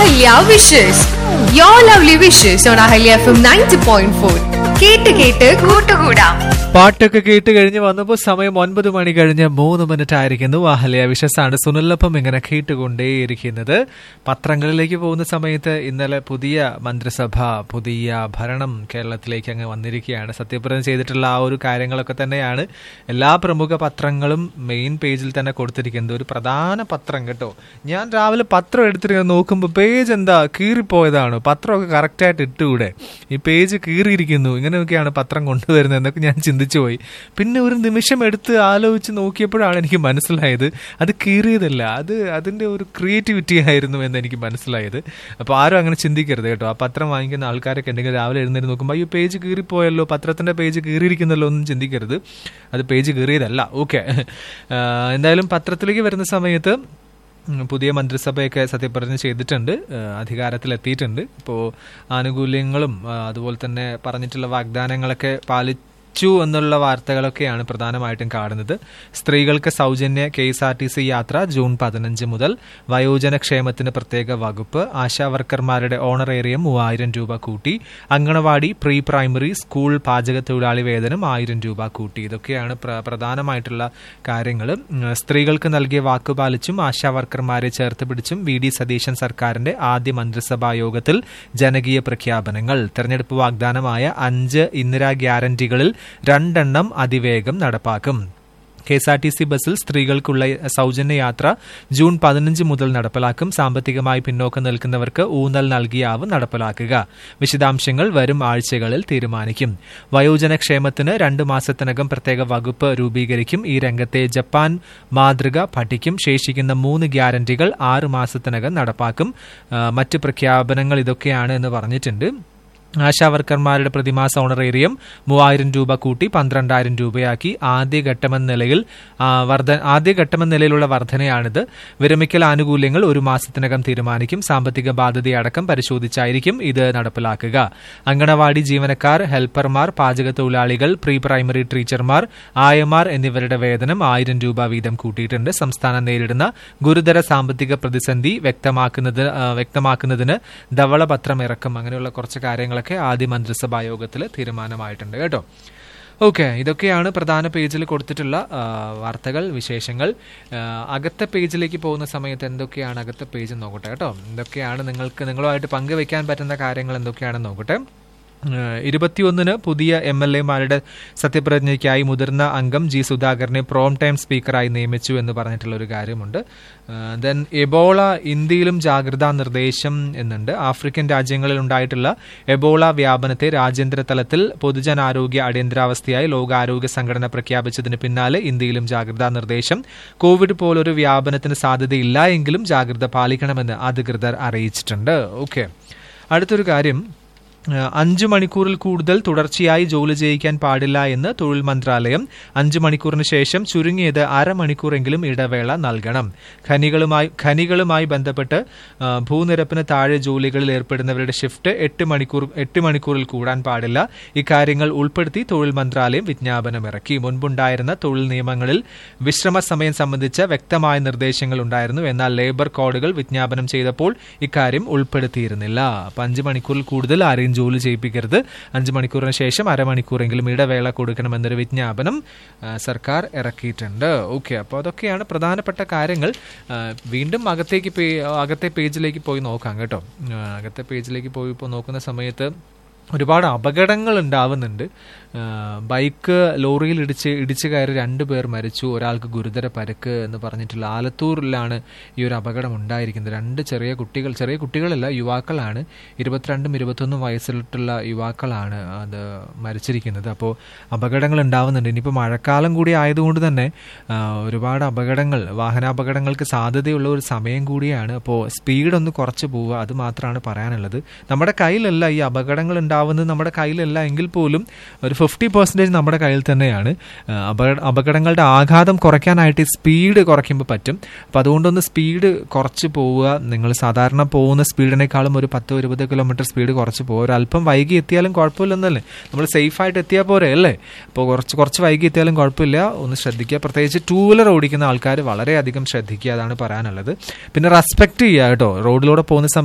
Ahalya wishes your lovely wishes on Ahalya F M ninety point four കേട്ട് കേട്ട് കൂട്ടുകൂടാം പാട്ടൊക്കെ കേട്ട് കഴിഞ്ഞ് വന്നപ്പോൾ സമയം ഒൻപത് മണി കഴിഞ്ഞ് മൂന്ന് മിനിറ്റ് ആയിരിക്കുന്നു അഹല്യ വിശസാണ് സുനിലൊപ്പം ഇങ്ങനെ കേട്ടുകൊണ്ടേയിരിക്കുന്നത് പത്രങ്ങളിലേക്ക് പോകുന്ന സമയത്ത് ഇന്നലെ പുതിയ മന്ത്രിസഭ പുതിയ ഭരണം കേരളത്തിലേക്ക് അങ്ങ് വന്നിരിക്കുകയാണ് സത്യപ്രതിജ്ഞ ചെയ്തിട്ടുള്ള ആ ഒരു കാര്യങ്ങളൊക്കെ തന്നെയാണ് എല്ലാ പ്രമുഖ പത്രങ്ങളും മെയിൻ പേജിൽ തന്നെ കൊടുത്തിരിക്കുന്നത് ഒരു പ്രധാന പത്രം കേട്ടോ ഞാൻ രാവിലെ പത്രം എടുത്തിട്ട് നോക്കുമ്പോൾ പേജ് എന്താ കീറിപ്പോയതാണോ പത്രമൊക്കെ കറക്റ്റായിട്ട് ഇട്ടുകൂടെ ഈ പേജ് കീറിയിരിക്കുന്നു ഇങ്ങനെയൊക്കെയാണ് പത്രം കൊണ്ടുവരുന്നത് എന്നൊക്കെ ഞാൻ ചിന്തിച്ചു പോയി പിന്നെ ഒരു നിമിഷം എടുത്ത് ആലോചിച്ച് നോക്കിയപ്പോഴാണ് എനിക്ക് മനസ്സിലായത് അത് കീറിയതല്ല അത് അതിന്റെ ഒരു ക്രിയേറ്റിവിറ്റി ആയിരുന്നു എന്ന് എനിക്ക് മനസ്സിലായത് അപ്പോൾ ആരും അങ്ങനെ ചിന്തിക്കരുത് കേട്ടോ ആ പത്രം വാങ്ങിക്കുന്ന ആൾക്കാരൊക്കെ ഉണ്ടെങ്കിൽ രാവിലെ എഴുന്നേറ്റ് നോക്കുമ്പോൾ അയ്യോ പേജ് കീറിപ്പോയല്ലോ പത്രത്തിന്റെ പേജ് കീറിയിരിക്കുന്നല്ലോ ഒന്നും ചിന്തിക്കരുത് അത് പേജ് കീറിയതല്ല ഓക്കെ എന്തായാലും പത്രത്തിലേക്ക് വരുന്ന സമയത്ത് ഉം, പുതിയ മന്ത്രിസഭയൊക്കെ സത്യപ്രതിജ്ഞ ചെയ്തിട്ടുണ്ട് ആ, അധികാരത്തിലെത്തിയിട്ടുണ്ട് ഇപ്പോൾ ആനുകൂല്യങ്ങളും ആ, അതുപോലെ തന്നെ പറഞ്ഞിട്ടുള്ള വാഗ്ദാനങ്ങളൊക്കെ പാലിച്ചു എന്നുള്ള വാർത്തകളൊക്കെയാണ് പ്രധാനമായിട്ടും കാണുന്നത് സ്ത്രീകൾക്ക് സൗജന്യ K S R T C യാത്ര ജൂൺ പതിനഞ്ച് മുതൽ വയോജന ക്ഷേമത്തിന് പ്രത്യേക വകുപ്പ് ആശാ വർക്കർമാരുടെ ഓണറേറിയം മൂവായിരം രൂപ കൂട്ടി അങ്കണവാടി പ്രീ പ്രൈമറി സ്കൂൾ പാചക തൊഴിലാളി വേതനം ആയിരം രൂപ കൂട്ടി ഇതൊക്കെയാണ് പ്ര- പ്രധാനമായിട്ടുള്ള കാര്യങ്ങൾ സ്ത്രീകൾക്ക് നൽകിയ വാക്കുപാലിച്ചും ആശാ വർക്കർമാരെ ചേർത്ത് പിടിച്ചും വി ഡി സതീശൻ സർക്കാരിന്റെ ആദ്യ മന്ത്രിസഭാ യോഗത്തിൽ ജനകീയ പ്രഖ്യാപനങ്ങൾ തെരഞ്ഞെടുപ്പ് വാഗ്ദാനമായ അഞ്ച് ഇന്ദിരാ ഗ്യാരണ്ടികളിൽ രണ്ടെണ്ണം അതിവേഗം നടപ്പാക്കും K S R T C ബസ്സിൽ സ്ത്രീകൾക്കുള്ള സൗജന്യ യാത്ര ജൂൺ പതിനഞ്ച് മുതൽ നടപ്പിലാക്കും സാമ്പത്തികമായി പിന്നോക്കം നിൽക്കുന്നവർക്ക് ഊന്നൽ നൽകിയാവും നടപ്പിലാക്കുക വിശദാംശങ്ങൾ വരും ആഴ്ചകളിൽ തീരുമാനിക്കും വയോജന ക്ഷേമത്തിന് രണ്ട് മാസത്തിനകം പ്രത്യേക വകുപ്പ് രൂപീകരിക്കും ഈ രംഗത്തെ ജപ്പാൻ മാതൃക പഠിക്കും ശേഷിക്കുന്ന മൂന്ന് ഗ്യാരണ്ടികൾ ആറ് മാസത്തിനകം നടപ്പാക്കും ആ, മറ്റ് പ്രഖ്യാപനങ്ങൾ ഇതൊക്കെയാണ് എന്ന് പറഞ്ഞിട്ടുണ്ട് ആശാവർക്കർമാരുടെ പ്രതിമാസ ഓണറേറിയം മൂവായിരം രൂപ കൂട്ടി പന്ത്രണ്ടായിരം രൂപയാക്കി ആദ്യഘട്ടമെന്ന നിലയിൽ ആ, വർധ ആദ്യഘട്ടമെന്ന നിലയിലുള്ള വർധനയാണിത് വിരമിക്കൽ ആനുകൂല്യങ്ങൾ ഒരു മാസത്തിനകം തീരുമാനിക്കും സാമ്പത്തിക ബാധ്യതയടക്കം പരിശോധിച്ചായിരിക്കും ഇത് നടപ്പിലാക്കുക അങ്കണവാടി ജീവനക്കാർ ഹെൽപ്പർമാർ പാചക തൊഴിലാളികൾ പ്രീ പ്രൈമറി ടീച്ചർമാർ ആയമാർ എന്നിവരുടെ വേതനം ആയിരം രൂപ വീതം കൂട്ടിയിട്ടുണ്ട് സംസ്ഥാനം നേരിടുന്ന ഗുരുതര സാമ്പത്തിക പ്രതിസന്ധി വ്യക്തമാക്കുന്നത് ആ, വ്യക്തമാക്കുന്നതിന് ധവളപത്രം ഇറക്കും അങ്ങനെയുള്ള കുറച്ച് കാര്യങ്ങളൊക്കെ ആദ്യ മന്ത്രിസഭാ യോഗത്തിൽ തീരുമാനമായിട്ടുണ്ട് കേട്ടോ ഓക്കെ ഇതൊക്കെയാണ് പ്രധാന പേജിൽ കൊടുത്തിട്ടുള്ള ആ, വാർത്തകൾ വിശേഷങ്ങൾ ആ, അകത്തെ പേജിലേക്ക് പോകുന്ന സമയത്ത് എന്തൊക്കെയാണ് അകത്തെ പേജ് നോക്കട്ടെ കേട്ടോ എന്തൊക്കെയാണ് നിങ്ങൾക്ക് നിങ്ങളുമായിട്ട് പങ്കുവെക്കാൻ പറ്റുന്ന കാര്യങ്ങൾ എന്തൊക്കെയാണെന്ന് നോക്കട്ടെ ഏഹ് ഇരുപത്തിയൊന്നിന് പുതിയ എം എൽ എമാരുടെ സത്യപ്രതിജ്ഞയ്ക്കായി മുതിർന്ന അംഗം ജി സുധാകരനെ പ്രോം ടൈം സ്പീക്കറായി നിയമിച്ചു എന്ന് പറഞ്ഞിട്ടുള്ള ഒരു കാര്യമുണ്ട് ദെൻ എബോള ഇന്ത്യയിലും ജാഗ്രതാ നിർദ്ദേശം എന്നുണ്ട് ആഫ്രിക്കൻ രാജ്യങ്ങളിൽ ഉണ്ടായിട്ടുള്ള എബോള വ്യാപനത്തെ രാജ്യാന്തര തലത്തിൽ പൊതുജനാരോഗ്യ അടിയന്തരാവസ്ഥയായി ലോകാരോഗ്യ സംഘടന പ്രഖ്യാപിച്ചതിന് പിന്നാലെ ഇന്ത്യയിലും ജാഗ്രതാ നിർദ്ദേശം കോവിഡ് പോലൊരു വ്യാപനത്തിന് സാധ്യതയില്ല എങ്കിലും ജാഗ്രത പാലിക്കണമെന്ന് അധികൃതർ അറിയിച്ചിട്ടുണ്ട് ഓക്കെ അടുത്തൊരു കാര്യം ഏഹ് അഞ്ചു മണിക്കൂറിൽ കൂടുതൽ തുടർച്ചയായി ജോലി ചെയ്യിക്കാൻ പാടില്ല എന്ന് തൊഴിൽ മന്ത്രാലയം അഞ്ചു മണിക്കൂറിന് ശേഷം ചുരുങ്ങിയത് അരമണിക്കൂറെങ്കിലും ഇടവേള നൽകണം ഖനികളുമായി ഖനികളുമായി ബന്ധപ്പെട്ട് ആ, ഭൂനിരപ്പിന് താഴെ ജോലികളിൽ ഏർപ്പെടുന്നവരുടെ ഷിഫ്റ്റ് എട്ട് മണിക്കൂർ എട്ട് മണിക്കൂറിൽ കൂടാൻ പാടില്ല ഇക്കാര്യങ്ങൾ ഉൾപ്പെടുത്തി തൊഴിൽ മന്ത്രാലയം വിജ്ഞാപനമിറക്കി മുൻപുണ്ടായിരുന്ന തൊഴിൽ നിയമങ്ങളിൽ വിശ്രമ സമയം സംബന്ധിച്ച വ്യക്തമായ നിർദ്ദേശങ്ങൾ ഉണ്ടായിരുന്നു എന്നാൽ ലേബർ കോഡുകൾ വിജ്ഞാപനം ചെയ്തപ്പോൾ ഇക്കാര്യം ഉൾപ്പെടുത്തിയിരുന്നില്ല അപ്പൊ അഞ്ച് മണിക്കൂറിൽ കൂടുതൽ ആരെയും ജോലി ചെയ്യിപ്പിക്കരുത് അഞ്ച് മണിക്കൂറിന് ശേഷം അരമണിക്കൂറെങ്കിലും ഇടവേള കൊടുക്കണമെന്നൊരു വിജ്ഞാപനം ആ, സർക്കാർ ഇറക്കിയിട്ടുണ്ട് ഓക്കെ അപ്പോൾ അതൊക്കെയാണ് പ്രധാനപ്പെട്ട കാര്യങ്ങൾ ആ, വീണ്ടും അകത്തേക്ക് പേ- അകത്തെ പേജിലേക്ക് പോയി നോക്കാം കേട്ടോ ആ, അകത്തെ പേജിലേക്ക് പോയി ഇപ്പോൾ നോക്കുന്ന സമയത്ത് ഒരുപാട് അപകടങ്ങൾ ഉണ്ടാവുന്നുണ്ട് ആ, ബൈക്ക് ലോറിയിൽ ഇടിച്ച് ഇടിച്ചു കയറി രണ്ടു പേർ മരിച്ചു ഒരാൾക്ക് ഗുരുതര പരുക്ക് എന്ന് പറഞ്ഞിട്ടുള്ള ആലത്തൂരിലാണ് ഈ ഒരു അപകടം ഉണ്ടായിരിക്കുന്നത് രണ്ട് ചെറിയ കുട്ടികൾ ചെറിയ കുട്ടികളല്ല യുവാക്കളാണ് ഇരുപത്തിരണ്ടും ഇരുപത്തൊന്നും വയസ്സിലുള്ള യുവാക്കളാണ് അത് മരിച്ചിരിക്കുന്നത് അപ്പോൾ അപകടങ്ങൾ ഉണ്ടാവുന്നുണ്ട് ഇനിയിപ്പോൾ മഴക്കാലം കൂടി ആയതുകൊണ്ട് തന്നെ ആ, ഒരുപാട് അപകടങ്ങൾ വാഹനാപകടങ്ങൾക്ക് സാധ്യതയുള്ള ഒരു സമയം കൂടിയാണ് അപ്പോൾ സ്പീഡ് ഒന്ന് കുറച്ച് പോവുക അത് മാത്രമാണ് പറയാനുള്ളത് നമ്മുടെ കയ്യിലല്ല ഈ അപകടങ്ങൾ ഉണ്ടാവുന്നത് നമ്മുടെ കയ്യിലല്ല എങ്കിൽ പോലും ഒരു ഫിഫ്റ്റി പെർസെൻറ്റേജ് നമ്മുടെ കയ്യിൽ തന്നെയാണ് ആ, അപകട അപകടങ്ങളുടെ ആഘാതം കുറയ്ക്കാനായിട്ട് ഈ സ്പീഡ് കുറയ്ക്കുമ്പോൾ പറ്റും അപ്പം അതുകൊണ്ടൊന്ന് സ്പീഡ് കുറച്ച് പോവുക നിങ്ങൾ സാധാരണ പോകുന്ന സ്പീഡിനേക്കാളും ഒരു പത്തോ ഇരുപത് കിലോമീറ്റർ സ്പീഡ് കുറച്ച് പോകുക ഒരു അല്പം വൈകി എത്തിയാലും കുഴപ്പമില്ലെന്നല്ലേ നമ്മൾ സേഫായിട്ട് എത്തിയാൽ പോരെ അല്ലേ അപ്പോൾ കുറച്ച് കുറച്ച് വൈകി എത്തിയാലും കുഴപ്പമില്ല ഒന്ന് ശ്രദ്ധിക്കുക പ്രത്യേകിച്ച് ടൂ വീലർ ഓടിക്കുന്ന ആൾക്കാർ വളരെയധികം ശ്രദ്ധിക്കുക അതാണ് പറയാനുള്ളത് പിന്നെ റെസ്പെക്ട് ചെയ്യുക കേട്ടോ റോഡിലൂടെ പോകുന്ന സമയത്ത്